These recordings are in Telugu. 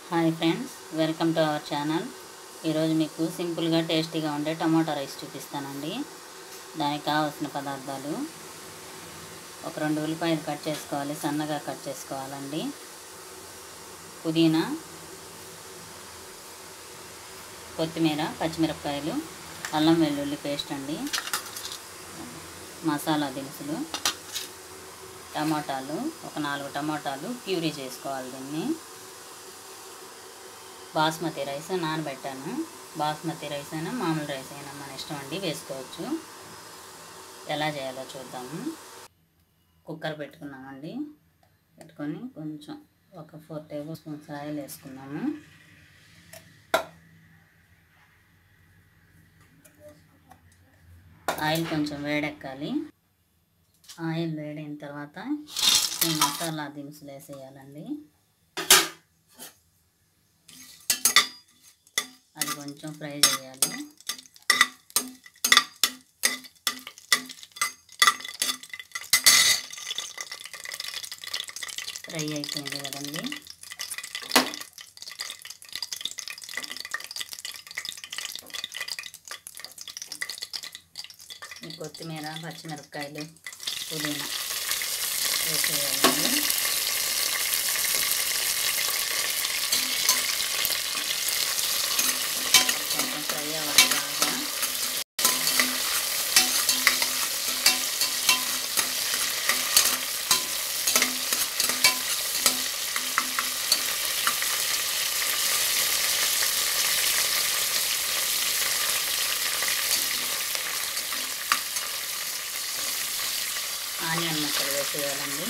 hi friends welcome to our channel ఈరోజు మీకు సింపుల్గా టేస్టీగా ఉండే టమాటా రైస్ చూపిస్తానండి దానికి కావాల్సిన పదార్థాలు ఒక రెండు ఉల్లిపాయలు కట్ చేసుకోవాలి సన్నగా కట్ చేసుకోవాలండి పుదీనా కొత్తిమీర పచ్చిమిరపకాయలు అల్లం వెల్లుల్లి పేస్ట్ అండి మసాలా దినుసులు టమాటాలు ఒక నాలుగు టమాటాలు ప్యూరీ చేసుకోవాలి దీన్ని బాస్మతి రైస్ నానబెట్టాను బాస్మతి రైస్ అయినా మామూలు రైస్ అయినా మన ఇష్టం అండి వేసుకోవచ్చు ఎలా చేయాలో చూద్దాము కుక్కర్ పెట్టుకున్నామండి పెట్టుకొని కొంచెం ఒక ఫోర్ టేబుల్ స్పూన్స్ ఆయిల్ వేసుకున్నాము ఆయిల్ కొంచెం వేడెక్కాలి ఆయిల్ వేడైన తర్వాత ఈ మసాలా దినుసులు వేసేయాలండి అది కొంచెం ఫ్రై చేయాలి ఫ్రై అయిపోయింది కదండి ఈ కొత్తిమీర పచ్చిమిరపకాయలు పుదీనా వేసేయాలండి కొంచెం ఫ్రై అవ్వాలి బాగా ఆనియన్ ముక్కలు వేసేయాలండి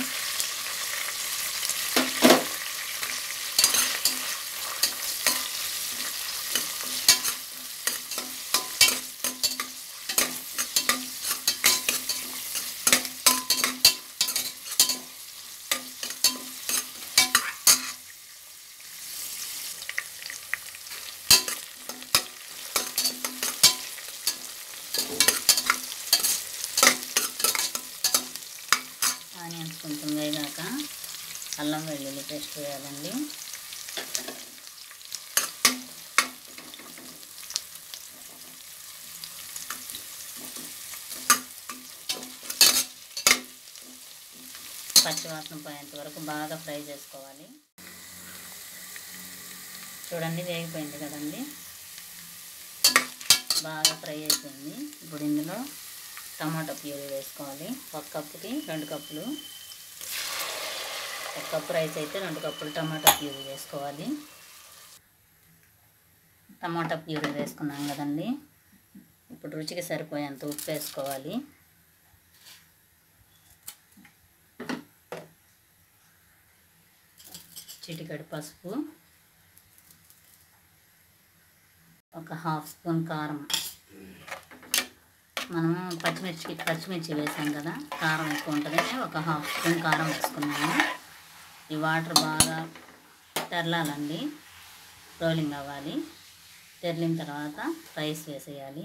ఆనియన్స్ కొంచెం వేగాక అల్లం వెల్లుల్లి పేస్ట్ వేయాలండి పచ్చివాసన పోయేంత వరకు బాగా ఫ్రై చేసుకోవాలి చూడండి వేగిపోయింది కదండి బాగా ఫ్రై అయిపోయింది ఇప్పుడు ఇందులో టమాటా ప్యూరీ వేసుకోవాలి ఒక కప్పుకి రెండు కప్పులు ఒక కప్పు రైస్ అయితే రెండు కప్పులు టమాటా ప్యూరీ వేసుకోవాలి టమాటా ప్యూరీ వేసుకున్నాం కదండి ఇప్పుడు రుచికి సరిపోయేంత ఉప్పు వేసుకోవాలి చిటికడి పసుపు ఒక హాఫ్ స్పూన్ కారం మనము పచ్చిమిర్చి పచ్చిమిర్చి వేసాం కదా కారం ఎక్కువ ఉంటుందని ఒక హాఫ్ స్పూన్ కారం వేసుకున్నాము ఈ వాటర్ బాగా తెరలాలండి రోలింగ్ అవ్వాలి తెరిలిన తర్వాత రైస్ వేసేయాలి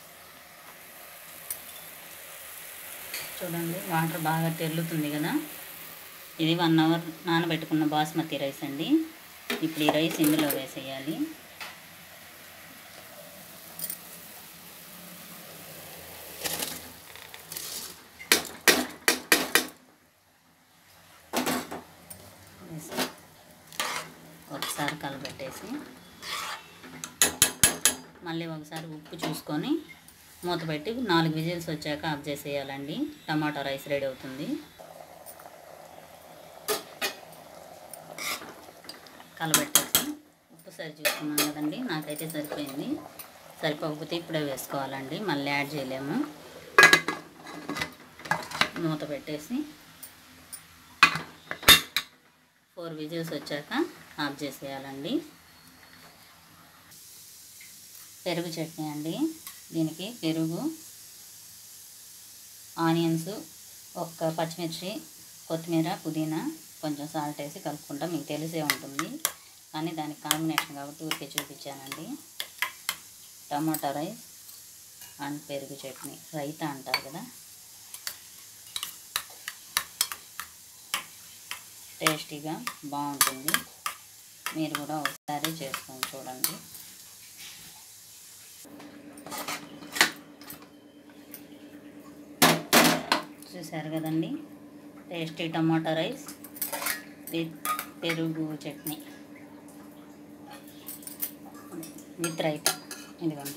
చూడండి వాటర్ బాగా తెరులుతుంది కదా ఇది వన్ అవర్ నానబెట్టుకున్న బాస్మతి రైస్ అండి ఇప్పుడు ఈ రైస్ ఇందులో వేసేయాలి వేసి ఒకసారి కలబెట్టేసి మళ్ళీ ఒకసారి ఉప్పు చూసుకొని మూత పెట్టి నాలుగు విజిల్స్ వచ్చాక ఆఫ్ చేసేయాలండి టమాటా రైస్ రెడీ అవుతుంది కలబెట్టేసి ఉప్పు సరి చూసుకున్నాం కదండి నాకైతే సరిపోయింది సరిపోకపోతే ఇప్పుడే వేసుకోవాలండి మళ్ళీ యాడ్ చేయలేము మూత పెట్టేసి ఫోర్ విజిల్స్ వచ్చాక ఆఫ్ చేసేయాలండి పెరుగు చట్నీ అండి దీనికి పెరుగు ఆనియన్స్ ఒక్క పచ్చిమిర్చి కొత్తిమీర పుదీనా కొంచెం సాల్ట్ వేసి కలుపుకుంటాం మీకు తెలిసే ఉంటుంది కానీ దానికి కాంబినేషన్ కాబట్టి ఊరికే చూపించానండి టమాటా రైస్ అండ్ పెరుగు చట్నీ రైతా అంటారు కదా టేస్టీగా బాగుంటుంది మీరు కూడా ఒకసారి చేసుకొని చూడండి చూసారు కదండి టేస్టీ టమాటా రైస్ విత్ పెరుగు చట్నీ విత్ రైతా ఇదిగోండి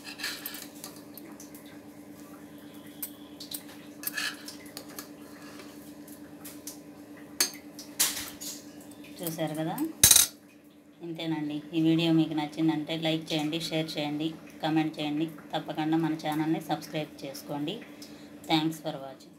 చూసారు కదా ఇంతేనండి ఈ వీడియో మీకు నచ్చిందంటే లైక్ చేయండి షేర్ చేయండి కామెంట్ చేయండి తప్పకుండా మన ఛానల్ని సబ్స్క్రైబ్ చేసుకోండి థ్యాంక్స్ ఫర్ వాచింగ్